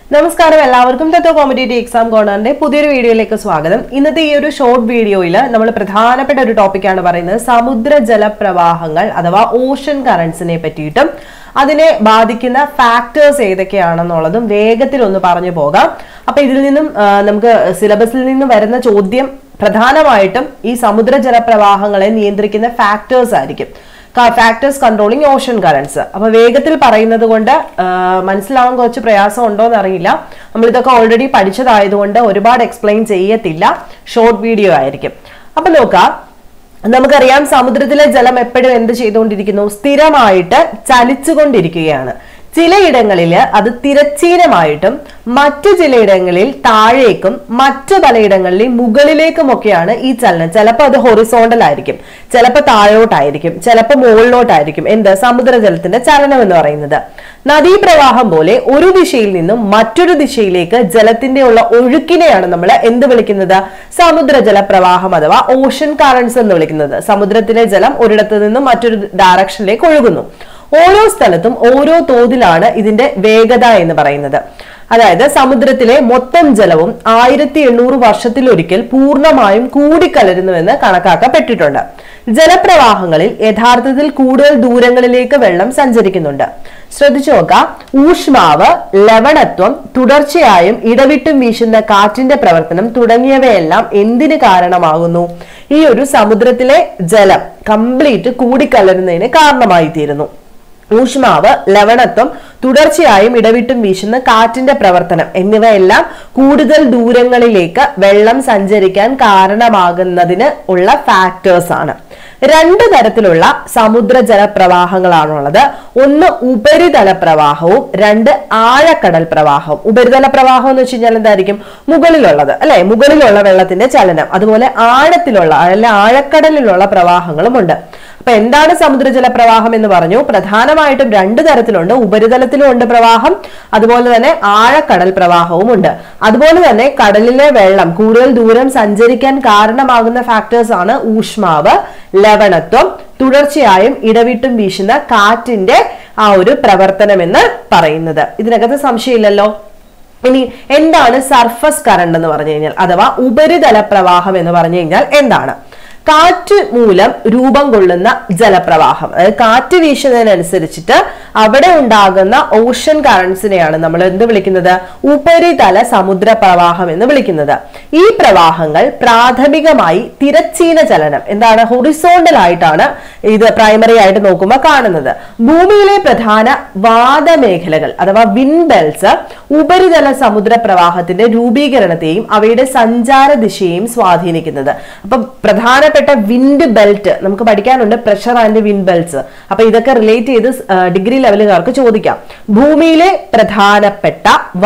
നമസ്കാരം എല്ലാവർക്കും തത്വ competitive exam കോർണറിന്റെ പുതിയൊരു വീഡിയോയിലേക്ക് സ്വാഗതം ഇന്നത്തെ ഈ ഒരു ഷോർട്ട് വീഡിയോയിൽ നമ്മൾ പ്രധാനപ്പെട്ട ഒരു ടോപ്പിക്കാണ് പറയുന്നത് സമുദ്ര ജലപ്രവാഹങ്ങൾ അഥവാ ഓഷൻ കറൻസിനെ പറ്റിയിട്ടും അതിനെ ബാധിക്കുന്ന ഫാക്ടേഴ്സ് ഏതൊക്കെയാണെന്നുള്ളതും വേഗത്തിൽ ഒന്ന് പറഞ്ഞു പോകാം അപ്പൊ ഇതിൽ നിന്നും ആ, നമുക്ക് സിലബസിൽ നിന്ന് വരുന്ന ചോദ്യം പ്രധാനമായിട്ടും ഈ സമുദ്ര ജലപ്രവാഹങ്ങളെ നിയന്ത്രിക്കുന്ന ഫാക്ടേഴ്സ് ആയിരിക്കും ഫാക്ടേഴ്സ് കൺട്രോളിങ് ഓഷൻ കറൻസ് അപ്പൊ വേഗത്തിൽ പറയുന്നത് കൊണ്ട് ആ, മനസ്സിലാവാൻ കുറച്ച് പ്രയാസം ഉണ്ടോ എന്ന് അറിയില്ല നമ്മൾ ഇതൊക്കെ ഓൾറെഡി പഠിച്ചതായതുകൊണ്ട് ഒരുപാട് എക്സ്പ്ലെയിൻ ചെയ്യത്തില്ല ഷോർട്ട് വീഡിയോ ആയിരിക്കും അപ്പൊ നോക്കാം നമുക്കറിയാം സമുദ്രത്തിലെ ജലം എപ്പോഴും എന്ത് ചെയ്തുകൊണ്ടിരിക്കുന്നു സ്ഥിരമായിട്ട് ചലിച്ചുകൊണ്ടിരിക്കുകയാണ് ചിലയിടങ്ങളിൽ അത് തിരച്ചീനമായിട്ടും മറ്റു ചിലയിടങ്ങളിൽ താഴേക്കും മറ്റു പലയിടങ്ങളിൽ മുകളിലേക്കുമൊക്കെയാണ് ഈ ചലനം ചിലപ്പോൾ അത് ഹൊറിസോണ്ടൽ ആയിരിക്കും ചിലപ്പോൾ താഴോട്ടായിരിക്കും ചിലപ്പോൾ മുകളിലോട്ടായിരിക്കും എന്ത് സമുദ്രജലത്തിന്റെ ചലനം എന്ന് പറയുന്നത് നദീപ്രവാഹം പോലെ ഒരു ദിശയിൽ നിന്നും മറ്റൊരു ദിശയിലേക്ക് ജലത്തിന്റെ ഉള്ള ഒഴുക്കിനെയാണ് നമ്മൾ എന്ത് വിളിക്കുന്നത് സമുദ്രജല പ്രവാഹം അഥവാ ഓഷൻ കറൻസ് എന്ന് വിളിക്കുന്നത് സമുദ്രത്തിലെ ജലം ഒരിടത്ത് നിന്നും മറ്റൊരു ഡയറക്ഷനിലേക്ക് ഒഴുകുന്നു ഓരോ സ്ഥലത്തും ഓരോ തോതിലാണ് ഇതിന്റെ വേഗത എന്ന് പറയുന്നത് അതായത് സമുദ്രത്തിലെ മൊത്തം ജലവും ആയിരത്തി എണ്ണൂറ് വർഷത്തിലൊരിക്കൽ പൂർണ്ണമായും കൂടിക്കലരുന്നുവെന്ന് കണക്കാക്കപ്പെട്ടിട്ടുണ്ട് ജലപ്രവാഹങ്ങളിൽ യഥാർത്ഥത്തിൽ കൂടുതൽ ദൂരങ്ങളിലേക്ക് വെള്ളം സഞ്ചരിക്കുന്നുണ്ട് ശ്രദ്ധിച്ചു നോക്കാം ഊഷ്മാവ് ലവണത്വം തുടർച്ചയായും ഇടവിട്ടും വീശുന്ന കാറ്റിന്റെ പ്രവർത്തനം തുടങ്ങിയവയെല്ലാം എന്തിന് കാരണമാകുന്നു ഈ ഒരു സമുദ്രത്തിലെ ജലം കംപ്ലീറ്റ് കൂടിക്കലരുന്നതിന് കാരണമായി തീരുന്നു ഊഷ്മാവ് ലവണത്വം തുടർച്ചയായും ഇടവിട്ടും വീശുന്ന കാറ്റിന്റെ പ്രവർത്തനം എന്നിവയെല്ലാം കൂടുതൽ ദൂരങ്ങളിലേക്ക് വെള്ളം സഞ്ചരിക്കാൻ കാരണമാകുന്നതിന് ഉള്ള ഫാക്ടേഴ്സ് ആണ് രണ്ട് തരത്തിലുള്ള സമുദ്ര ജലപ്രവാഹങ്ങളാണുള്ളത് ഒന്ന് ഉപരിതല പ്രവാഹവും രണ്ട് ആഴക്കടൽ പ്രവാഹവും ഉപരിതല പ്രവാഹം എന്ന് വെച്ച് കഴിഞ്ഞാൽ എന്തായിരിക്കും മുകളിലുള്ളത് അല്ലെ മുകളിലുള്ള വെള്ളത്തിന്റെ ചലനം അതുപോലെ ആഴത്തിലുള്ള അല്ല ആഴക്കടലിലുള്ള പ്രവാഹങ്ങളും ഉണ്ട് അപ്പൊ എന്താണ് സമുദ്രജല പ്രവാഹം എന്ന് പറഞ്ഞു പ്രധാനമായിട്ടും രണ്ട് തരത്തിലുണ്ട് ഉപരിതലത്തിലും ഉണ്ട് പ്രവാഹം അതുപോലെ തന്നെ ആഴക്കടൽ പ്രവാഹവും ഉണ്ട് അതുപോലെ തന്നെ കടലിലെ വെള്ളം കൂടുതൽ ദൂരം സഞ്ചരിക്കാൻ കാരണമാകുന്ന ഫാക്ടേഴ്സ് ആണ് ഊഷ്മാവ് ലവണത്വം തുടർച്ചയായും ഇടവിട്ടും വീശുന്ന കാറ്റിന്റെ ആ ഒരു പ്രവർത്തനം എന്ന് പറയുന്നത് ഇതിനകത്ത് സംശയമില്ലല്ലോ ഇനി എന്താണ് സർഫസ് കറണ്ട് എന്ന് പറഞ്ഞു കഴിഞ്ഞാൽ അഥവാ ഉപരിതല പ്രവാഹം എന്ന് പറഞ്ഞു കഴിഞ്ഞാൽ എന്താണ് കാറ്റ് മൂലം രൂപം കൊള്ളുന്ന ജലപ്രവാഹം അതായത് കാറ്റ് വീശുന്നതിനനുസരിച്ചിട്ട് അവിടെ ഉണ്ടാകുന്ന ഓഷൻ കറൻസിനെയാണ് നമ്മൾ എന്ത് വിളിക്കുന്നത് ഉപരിതല സമുദ്ര പ്രവാഹം എന്ന് വിളിക്കുന്നത് ഈ പ്രവാഹങ്ങൾ പ്രാഥമികമായി തിരച്ചീന ചലനം എന്താണ് ഹൊറിസോണ്ടൽ ആയിട്ടാണ് ഇത് പ്രൈമറി ആയിട്ട് നോക്കുമ്പോൾ കാണുന്നത് ഭൂമിയിലെ പ്രധാന വാദമേഖലകൾ അഥവാ വിൻ ബെൽസ് ഉപരിതല സമുദ്ര പ്രവാഹത്തിന്റെ രൂപീകരണത്തെയും അവയുടെ സഞ്ചാര ദിശയെയും സ്വാധീനിക്കുന്നത് അപ്പൊ പ്രധാനപ്പെട്ട വിൻഡ് ബെൽറ്റ് നമുക്ക് പഠിക്കാനുണ്ട് പ്രഷർ ആൻഡ് വിൻഡ് ബെൽറ്റ്സ് അപ്പൊ ഇതൊക്കെ റിലേറ്റ് ചെയ്ത് ഡിഗ്രി ലെവലുകാർക്ക് ചോദിക്കാം ഭൂമിയിലെ പ്രധാനപ്പെട്ട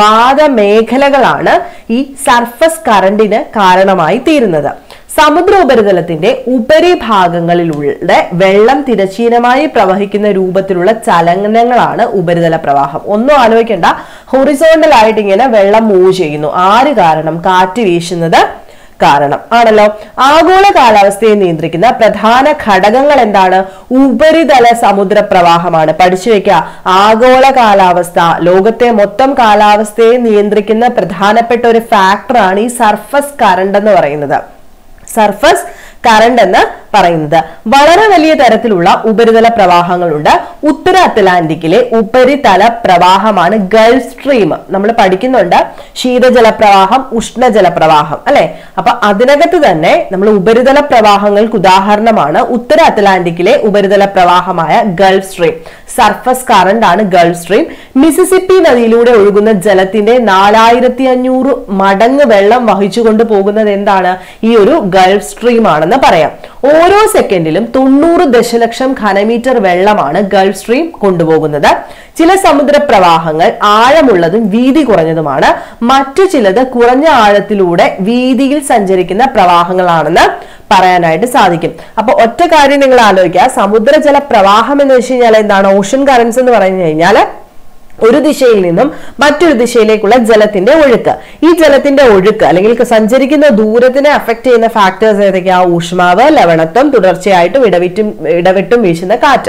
വാദമേഖലകളാണ് ഈ സർഫസ് കറണ്ടിന് കാരണമായി തീരുന്നത് സമുദ്ര ഉപരിതലത്തിന്റെ ഉപരിഭാഗങ്ങളിലൂടെ വെള്ളം തിരശ്ചീനമായി പ്രവഹിക്കുന്ന രൂപത്തിലുള്ള ചലനങ്ങളാണ് ഉപരിതല പ്രവാഹം ഒന്നും ആലോചിക്കേണ്ട ഹൊറിസോണ്ടൽ ആയിട്ട് ഇങ്ങനെ വെള്ളം മൂവ് ചെയ്യുന്നു ആര് കാരണം കാറ്റ് വീശുന്നത് കാരണം ആണല്ലോ ആഗോള കാലാവസ്ഥയെ നിയന്ത്രിക്കുന്ന പ്രധാന ഘടകങ്ങൾ എന്താണ് ഉപരിതല സമുദ്ര പ്രവാഹമാണ് പഠിച്ചു വെക്കുക ആഗോള കാലാവസ്ഥ ലോകത്തെ മൊത്തം കാലാവസ്ഥയെ നിയന്ത്രിക്കുന്ന പ്രധാനപ്പെട്ട ഒരു ഫാക്ടറാണ് ഈ സർഫസ് കറണ്ട് എന്ന് പറയുന്നത് സർഫസ് കറണ്ട് എന്ന് പറയുന്നത് വളരെ വലിയ തരത്തിലുള്ള ഉപരിതല പ്രവാഹങ്ങളുണ്ട് ഉത്തര അറ്റ്ലാന്റിക്കിലെ ഉപരിതല പ്രവാഹമാണ് ഗൾഫ് സ്ട്രീം നമ്മൾ പഠിക്കുന്നുണ്ട് ശീതജല പ്രവാഹം ഉഷ്ണജല പ്രവാഹം അല്ലെ അപ്പൊ അതിനകത്ത് തന്നെ നമ്മൾ ഉപരിതല പ്രവാഹങ്ങൾക്ക് ഉദാഹരണമാണ് ഉത്തര അറ്റ്ലാന്റിക്കിലെ ഉപരിതല പ്രവാഹമായ ഗൾഫ് സ്ട്രീം സർഫസ് കറണ്ട് ആണ് ഗൾഫ് സ്ട്രീം മിസിസിപ്പി നദിയിലൂടെ ഒഴുകുന്ന ജലത്തിന്റെ നാലായിരത്തി അഞ്ഞൂറ് മടങ്ങ് വെള്ളം വഹിച്ചുകൊണ്ട് പോകുന്നത് എന്താണ് ഈ ഒരു ഗൾഫ് സ്ട്രീം ആണെന്ന് പറയാം ഓരോ സെക്കൻഡിലും തൊണ്ണൂറ് ദശലക്ഷം ഘനമീറ്റർ വെള്ളമാണ് ഗൾഫ് സ്ട്രീം കൊണ്ടുപോകുന്നത് ചില സമുദ്ര പ്രവാഹങ്ങൾ ആഴമുള്ളതും വീതി കുറഞ്ഞതുമാണ് മറ്റു ചിലത് കുറഞ്ഞ ആഴത്തിലൂടെ വീതിയിൽ സഞ്ചരിക്കുന്ന പ്രവാഹങ്ങളാണെന്ന് പറയാനായിട്ട് സാധിക്കും അപ്പൊ ഒറ്റ കാര്യം നിങ്ങൾ ആലോചിക്കുക സമുദ്രജല പ്രവാഹം എന്ന് വെച്ച് കഴിഞ്ഞാൽ എന്താണ് ഓഷൻ കറൻസ് എന്ന് പറഞ്ഞു കഴിഞ്ഞാൽ ഒരു ദിശയിൽ നിന്നും മറ്റൊരു ദിശയിലേക്കുള്ള ജലത്തിന്റെ ഒഴുക്ക് ഈ ജലത്തിന്റെ ഒഴുക്ക് അല്ലെങ്കിൽ സഞ്ചരിക്കുന്ന ദൂരത്തിനെ അഫക്ട് ചെയ്യുന്ന ഫാക്ടേഴ്സ് ഏതൊക്കെയാ ഊഷ്മാവ് ലവണത്വം തുടർച്ചയായിട്ടും ഇടവിറ്റും ഇടവിട്ടും വീശുന്ന കാറ്റ്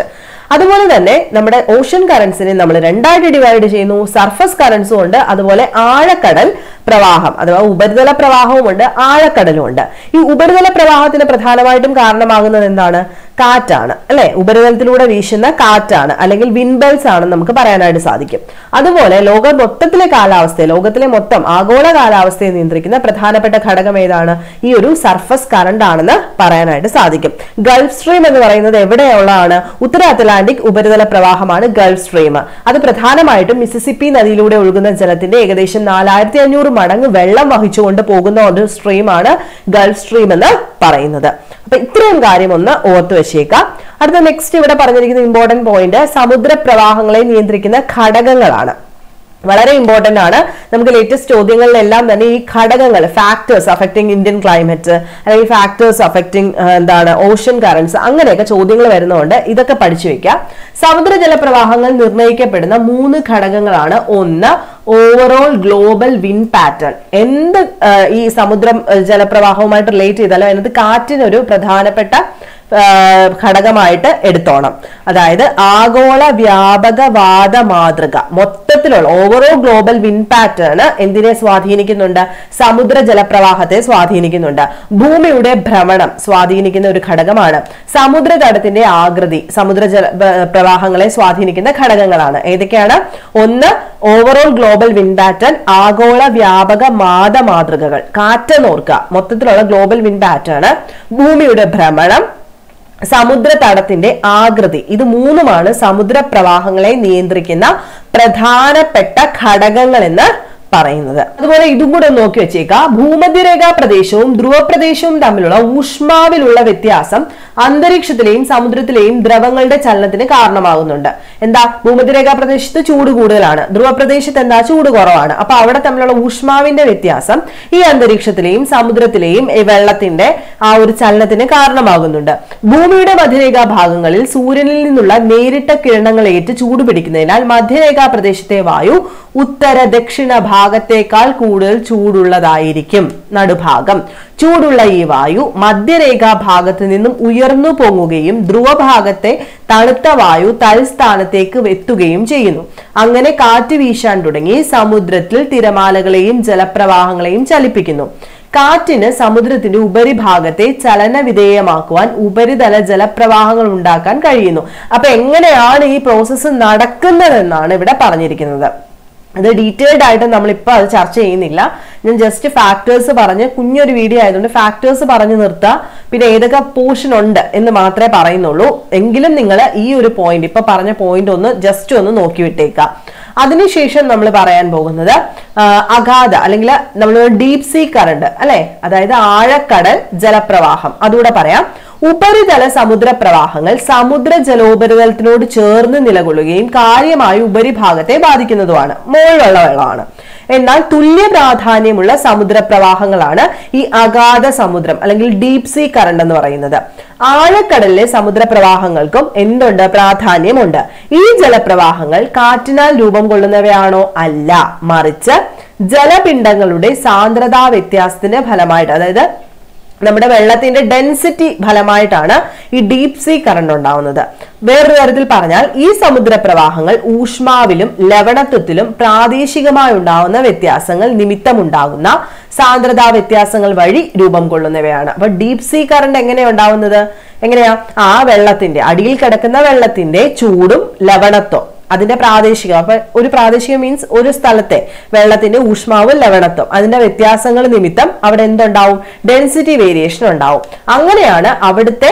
അതുപോലെ തന്നെ നമ്മുടെ ഓഷ്യൻ കറൻസിനെ നമ്മൾ രണ്ടായിട്ട് ഡിവൈഡ് ചെയ്യുന്നു സർഫസ് കറൻസും ഉണ്ട് അതുപോലെ ആഴക്കടൽ പ്രവാഹം അഥവാ ഉപരിതല പ്രവാഹവും ഉണ്ട് ആഴക്കടലും ഉണ്ട് ഈ ഉപരിതല പ്രവാഹത്തിന് പ്രധാനമായിട്ടും കാരണമാകുന്നത് എന്താണ് കാറ്റാണ് അല്ലെ ഉപരിതലത്തിലൂടെ വീശുന്ന കാറ്റാണ് അല്ലെങ്കിൽ വിൻബെൽസ് ആണ് നമുക്ക് പറയാനായിട്ട് സാധിക്കും അതുപോലെ ലോക മൊത്തത്തിലെ കാലാവസ്ഥയെ ലോകത്തിലെ മൊത്തം ആഗോള കാലാവസ്ഥയെ നിയന്ത്രിക്കുന്ന പ്രധാനപ്പെട്ട ഘടകം ഏതാണ് ഈ ഒരു സർഫസ് കറണ്ട് ആണെന്ന് പറയാനായിട്ട് സാധിക്കും ഗൾഫ് സ്ട്രീം എന്ന് പറയുന്നത് എവിടെയുള്ളതാണ് ഉത്തര അറ്റ്ലാന്റിക് ഉപരിതല പ്രവാഹമാണ് ഗൾഫ് സ്ട്രീം അത് പ്രധാനമായിട്ടും മിസിസിപ്പി നദിയിലൂടെ ഒഴുകുന്ന ജലത്തിന്റെ ഏകദേശം നാലായിരത്തി അഞ്ഞൂറ് മടങ്ങ് വെള്ളം വഹിച്ചുകൊണ്ട് പോകുന്ന ഒരു സ്ട്രീമാണ് ഗൾഫ് സ്ട്രീം എന്ന് പറയുന്നത് അപ്പൊ ഇത്രയും കാര്യം ഒന്ന് ഓർത്ത് വെച്ചേക്കാം അടുത്ത നെക്സ്റ്റ് ഇവിടെ പറഞ്ഞിരിക്കുന്ന ഇമ്പോർട്ടന്റ് പോയിന്റ് സമുദ്ര പ്രവാഹങ്ങളെ നിയന്ത്രിക്കുന്ന ഘടകങ്ങളാണ് വളരെ ഇമ്പോർട്ടന്റ് ആണ് നമുക്ക് ലേറ്റസ്റ്റ് ചോദ്യങ്ങളിലെല്ലാം തന്നെ ഈ ഘടകങ്ങൾ ഫാക്ടേഴ്സ് അഫക്റ്റിംഗ് ഇന്ത്യൻ ക്ലൈമറ്റ് അല്ലെങ്കിൽ ഫാക്ടേഴ്സ് അഫക്റ്റിംഗ് എന്താണ് ഓഷ്യൻ കറൻസ് അങ്ങനെയൊക്കെ ചോദ്യങ്ങൾ വരുന്നതുകൊണ്ട് ഇതൊക്കെ പഠിച്ചു വെക്കാം സമുദ്രജല പ്രവാഹങ്ങൾ നിർണ്ണയിക്കപ്പെടുന്ന മൂന്ന് ഘടകങ്ങളാണ് ഒന്ന് ഓവറോൾ ഗ്ലോബൽ വിൻ പാറ്റേൺ എന്ത് ആ, ഈ സമുദ്രം ആ, ജലപ്രവാഹവുമായിട്ട് റിലേറ്റ് ചെയ്താലും അതിനകത്ത് കാറ്റിനൊരു പ്രധാനപ്പെട്ട ആ, ഘടകമായിട്ട് എടുത്തോണം അതായത് ആഗോള വ്യാപക വാദ മാതൃക മൊത്തത്തിലുള്ള ഓവറോൾ ഗ്ലോബൽ വിൻ പാറ്റേൺ എന്തിനെ സ്വാധീനിക്കുന്നുണ്ട് സമുദ്ര ജലപ്രവാഹത്തെ സ്വാധീനിക്കുന്നുണ്ട് ഭൂമിയുടെ ഭ്രമണം സ്വാധീനിക്കുന്ന ഒരു ഘടകമാണ് സമുദ്രതടത്തിന്റെ ആകൃതി സമുദ്ര ജല ബ- പ്രവാഹങ്ങളെ സ്വാധീനിക്കുന്ന ഘടകങ്ങളാണ് ഏതൊക്കെയാണ് ഒന്ന് ഓവറോൾ ഗ്ലോബൽ വിൻ പാറ്റേൺ ആഗോള വ്യാപക മാത മാതൃകകൾ കാറ്റ് നോർക്കുക മൊത്തത്തിലുള്ള ഗ്ലോബൽ വിൻ പാറ്റേൺ ഭൂമിയുടെ ഭ്രമണം സമുദ്ര തടത്തിന്റെ ആകൃതി ഇത് മൂന്നുമാണ് സമുദ്ര പ്രവാഹങ്ങളെ നിയന്ത്രിക്കുന്ന പ്രധാനപ്പെട്ട ഘടകങ്ങൾ എന്ന് പറയുന്നത് അതുപോലെ ഇതും കൂടെ ഒന്ന് നോക്കി വെച്ചേക്കാം ഭൂമധ്യരേഖാ പ്രദേശവും ധ്രുവ പ്രദേശവും തമ്മിലുള്ള ഊഷ്മാവിലുള്ള വ്യത്യാസം അന്തരീക്ഷത്തിലെയും സമുദ്രത്തിലെയും ദ്രവങ്ങളുടെ ചലനത്തിന് കാരണമാകുന്നുണ്ട് എന്താ ഭൂമധ്യരേഖാ പ്രദേശത്ത് ചൂട് കൂടുതലാണ് ധ്രുവ പ്രദേശത്ത് എന്താ ചൂട് കുറവാണ് അപ്പൊ അവിടെ തമ്മിലുള്ള ഊഷ്മാവിന്റെ വ്യത്യാസം ഈ അന്തരീക്ഷത്തിലെയും സമുദ്രത്തിലെയും ഈ വെള്ളത്തിന്റെ ആ ഒരു ചലനത്തിന് കാരണമാകുന്നുണ്ട് ഭൂമിയുടെ മധ്യരേഖാ ഭാഗങ്ങളിൽ സൂര്യനിൽ നിന്നുള്ള നേരിട്ട കിരണങ്ങൾ ഏറ്റ് ചൂട് പിടിക്കുന്നതിനാൽ മധ്യരേഖാ പ്രദേശത്തെ വായു ഉത്തര ദക്ഷിണ ഭാഗത്തേക്കാൾ കൂടുതൽ ചൂടുള്ളതായിരിക്കും നടുഭാഗം ചൂടുള്ള ഈ വായു മധ്യരേഖാ ഭാഗത്ത് നിന്നും ഉയർന്നു പൊങ്ങുകയും ധ്രുവഭാഗത്തെ തണുത്ത വായു തൽസ്ഥാനത്തേക്ക് എത്തുകയും ചെയ്യുന്നു അങ്ങനെ കാറ്റ് വീശാൻ തുടങ്ങി സമുദ്രത്തിൽ തിരമാലകളെയും ജലപ്രവാഹങ്ങളെയും ചലിപ്പിക്കുന്നു കാറ്റിന് സമുദ്രത്തിന്റെ ഉപരിഭാഗത്തെ ചലന വിധേയമാക്കുവാൻ ഉപരിതല ജലപ്രവാഹങ്ങൾ ഉണ്ടാക്കാൻ കഴിയുന്നു അപ്പൊ എങ്ങനെയാണ് ഈ പ്രോസസ്സ് നടക്കുന്നതെന്നാണ് ഇവിടെ പറഞ്ഞിരിക്കുന്നത് അത് ഡീറ്റെയിൽഡ് ആയിട്ട് നമ്മളിപ്പോൾ അത് ചർച്ച ചെയ്യുന്നില്ല ഞാൻ ജസ്റ്റ് ഫാക്ടേഴ്സ് പറഞ്ഞ് കുഞ്ഞൊരു വീഡിയോ ആയതുകൊണ്ട് ഫാക്ടേഴ്സ് പറഞ്ഞു നിർത്തുക പിന്നെ ഏതൊക്കെ പോർഷൻ ഉണ്ട് എന്ന് മാത്രമേ പറയുന്നുള്ളൂ എങ്കിലും നിങ്ങൾ ഈ ഒരു പോയിന്റ് ഇപ്പൊ പറഞ്ഞ പോയിന്റ് ഒന്ന് ജസ്റ്റ് ഒന്ന് നോക്കി വിട്ടേക്കുക അതിനുശേഷം നമ്മൾ പറയാൻ പോകുന്നത് ആ, അഗാധ അല്ലെങ്കിൽ നമ്മൾ ഡീപ് സീ കറണ്ട് അല്ലെ അതായത് ആഴക്കടൽ ജലപ്രവാഹം അതുകൂടെ പറയാം ഉപരിതല സമുദ്ര പ്രവാഹങ്ങൾ സമുദ്ര ജലോപരിതലത്തിനോട് ചേർന്ന് നിലകൊള്ളുകയും കാര്യമായി ഉപരിഭാഗത്തെ ബാധിക്കുന്നതുമാണ് മുകളിലുള്ള വെള്ളമാണ് എന്നാൽ തുല്യ പ്രാധാന്യമുള്ള സമുദ്ര പ്രവാഹങ്ങളാണ് ഈ അഗാധ സമുദ്രം അല്ലെങ്കിൽ ഡീപ് സീ കറണ്ട് എന്ന് പറയുന്നത് ആഴക്കടലിലെ സമുദ്ര പ്രവാഹങ്ങൾക്കും എന്തുണ്ട് പ്രാധാന്യമുണ്ട് ഈ ജലപ്രവാഹങ്ങൾ കാറ്റിനാൽ രൂപം കൊള്ളുന്നവയാണോ അല്ല മറിച്ച് ജലപിണ്ഡങ്ങളുടെ സാന്ദ്രതാ വ്യത്യാസത്തിന്റെ ഫലമായിട്ട് അതായത് നമ്മുടെ വെള്ളത്തിന്റെ ഡെൻസിറ്റി ഫലമായിട്ടാണ് ഈ ഡീപ് സീ കറണ്ട് ഉണ്ടാവുന്നത് വേറൊരു തരത്തിൽ പറഞ്ഞാൽ ഈ സമുദ്ര പ്രവാഹങ്ങൾ ഊഷ്മാവിലും ലവണത്വത്തിലും പ്രാദേശികമായി ഉണ്ടാവുന്ന വ്യത്യാസങ്ങൾ നിമിത്തമുണ്ടാകുന്ന സാന്ദ്രതാ വ്യത്യാസങ്ങൾ വഴി രൂപം കൊള്ളുന്നവയാണ് അപ്പൊ ഡീപ് സീ കറണ്ട് എങ്ങനെയാ ഉണ്ടാവുന്നത് എങ്ങനെയാ ആ വെള്ളത്തിന്റെ അടിയിൽ കിടക്കുന്ന വെള്ളത്തിന്റെ ചൂടും ലവണത്വം അതിന്റെ പ്രാദേശികം അപ്പൊ ഒരു പ്രാദേശിക മീൻസ് ഒരു സ്ഥലത്തെ വെള്ളത്തിന്റെ ഊഷ്മാവും ലവണത്വം അതിന്റെ വ്യത്യാസങ്ങൾ നിമിത്തം അവിടെ എന്തുണ്ടാവും ഡെൻസിറ്റി വേരിയേഷൻ ഉണ്ടാവും അങ്ങനെയാണ് അവിടുത്തെ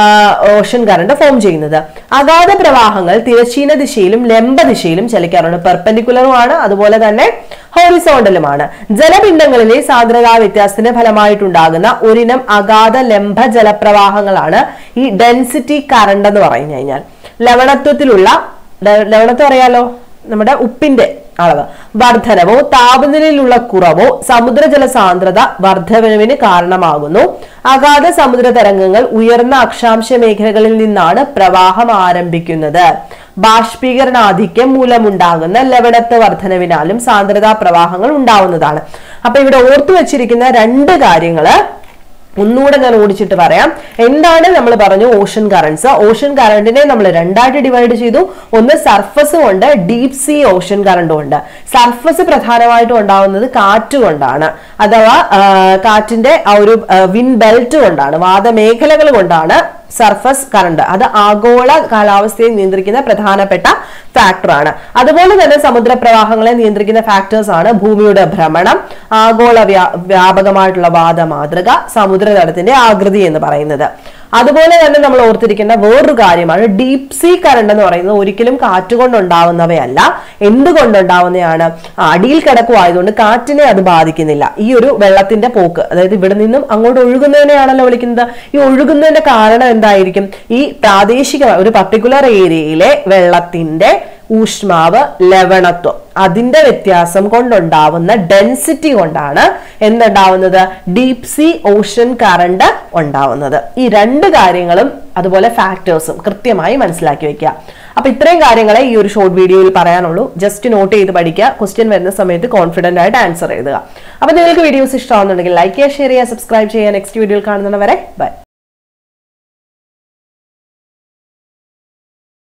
ഓഷൻ കറണ്ട് ഫോം ചെയ്യുന്നത് അഗാധ പ്രവാഹങ്ങൾ തിരശ്ചീന ദിശയിലും ലംബ ദിശയിലും ചലിക്കാറുണ്ട് പെർപെൻഡിക്കുലറുമാണ് അതുപോലെ തന്നെ ഹോറിസോണ്ടലുമാണ് ജലപിണ്ഡങ്ങളിലെ സാന്ദ്രതാ വ്യത്യാസത്തിന്റെ ഫലമായിട്ടുണ്ടാകുന്ന ഒരിനം അഗാധ ലംബ ജലപ്രവാഹങ്ങളാണ് ഈ ഡെൻസിറ്റി കറണ്ട് എന്ന് പറഞ്ഞു കഴിഞ്ഞാൽ ലവണത്വത്തിലുള്ള ല- ലവണത്വം അറിയാലോ നമ്മുടെ ഉപ്പിന്റെ അളവ് വർധനവോ താപനിലയിലുള്ള കുറവോ സമുദ്രജല സാന്ദ്രത വർധനവിന് കാരണമാകുന്നു അഗാധ സമുദ്ര തരംഗങ്ങൾ ഉയർന്ന അക്ഷാംശ മേഖലകളിൽ നിന്നാണ് പ്രവാഹം ആരംഭിക്കുന്നത് ബാഷ്പീകരണാധിക്യം മൂലമുണ്ടാകുന്ന ലവണത്വ വർധനവിനാലും സാന്ദ്രതാ പ്രവാഹങ്ങൾ ഉണ്ടാവുന്നതാണ് അപ്പൊ ഇവിടെ ഓർത്തു വെച്ചിരിക്കുന്ന രണ്ട് കാര്യങ്ങള് ഒന്നുകൂടെ ഞാൻ ഓടിച്ചിട്ട് പറയാം എന്താണ് നമ്മൾ പറഞ്ഞു ഓഷൻ കറൻസ് ഓഷൻ കറണ്ടിനെ നമ്മൾ രണ്ടായിട്ട് ഡിവൈഡ് ചെയ്തു ഒന്ന് സർഫസും ഉണ്ട് ഡീപ് സീ ഓഷൻ കറണ്ടും ഉണ്ട് സർഫസ് പ്രധാനമായിട്ടും ഉണ്ടാവുന്നത് കാറ്റ് കൊണ്ടാണ് അഥവാ ആ, കാറ്റിന്റെ ആ ഒരു വിൻ ബെൽറ്റ് കൊണ്ടാണ് വാദമേഖലകൾ കൊണ്ടാണ് സർഫസ് കറണ്ട് അത് ആഗോള കാലാവസ്ഥയെ നിയന്ത്രിക്കുന്ന പ്രധാനപ്പെട്ട ഫാക്ടറാണ് അതുപോലെ തന്നെ സമുദ്രപ്രവാഹങ്ങളെ നിയന്ത്രിക്കുന്ന ഫാക്ടേഴ്സ് ആണ് ഭൂമിയുടെ ഭ്രമണം ആഗോള വ്യാ- വ്യാപകമായിട്ടുള്ള വാദമാതൃക സമുദ്രതലത്തിന്റെ ആകൃതി എന്ന് പറയുന്നത് അതുപോലെ തന്നെ നമ്മൾ ഓർത്തിരിക്കേണ്ട വേറൊരു കാര്യമാണ് ഡീപ് സീ കറണ്ട് എന്ന് പറയുന്നത് ഒരിക്കലും കാറ്റ് കൊണ്ടുണ്ടാവുന്നവയല്ല എന്തുകൊണ്ടുണ്ടാവുന്നതാണ് അടിയിൽ കിടക്കുവായതുകൊണ്ട് കാറ്റിനെ അത് ബാധിക്കുന്നില്ല ഈ ഒരു വെള്ളത്തിന്റെ പോക്ക് അതായത് ഇവിടെ നിന്നും അങ്ങോട്ട് ഒഴുകുന്നതിനെയാണല്ലോ വിളിക്കുന്നത് ഈ ഒഴുകുന്നതിന്റെ കാരണം എന്തായിരിക്കും ഈ പ്രാദേശിക ഒരു പർട്ടിക്കുലർ ഏരിയയിലെ വെള്ളത്തിന്റെ ഊഷ്മാവ് ലവണത്വം അതിന്റെ വ്യത്യാസം കൊണ്ടുണ്ടാവുന്ന ഡെൻസിറ്റി കൊണ്ടാണ് എന്തുണ്ടാവുന്നത് ഡീപ് സീ ഓഷൻ കറണ്ട് ഉണ്ടാവുന്നത് ഈ രണ്ട് കാര്യങ്ങളും അതുപോലെ ഫാക്ടേഴ്സും കൃത്യമായി മനസ്സിലാക്കി വെക്കുക അപ്പൊ ഇത്രയും കാര്യങ്ങളെ ഈ ഒരു ഷോർട്ട് വീഡിയോയിൽ പറയാനുള്ളൂ ജസ്റ്റ് നോട്ട് ചെയ്ത് പഠിക്കുക ക്വസ്റ്റ്യൻ വരുന്ന സമയത്ത് കോൺഫിഡന്റ് ആയിട്ട് ആൻസർ എഴുതുക അപ്പൊ നിങ്ങൾക്ക് വീഡിയോസ് ഇഷ്ടമാവുന്നുണ്ടെങ്കിൽ ലൈക്ക് ചെയ്യുക ഷെയർ ചെയ്യുക സബ്സ്ക്രൈബ് ചെയ്യുക നെക്സ്റ്റ് വീഡിയോയിൽ കാണുന്നവരെ ബൈ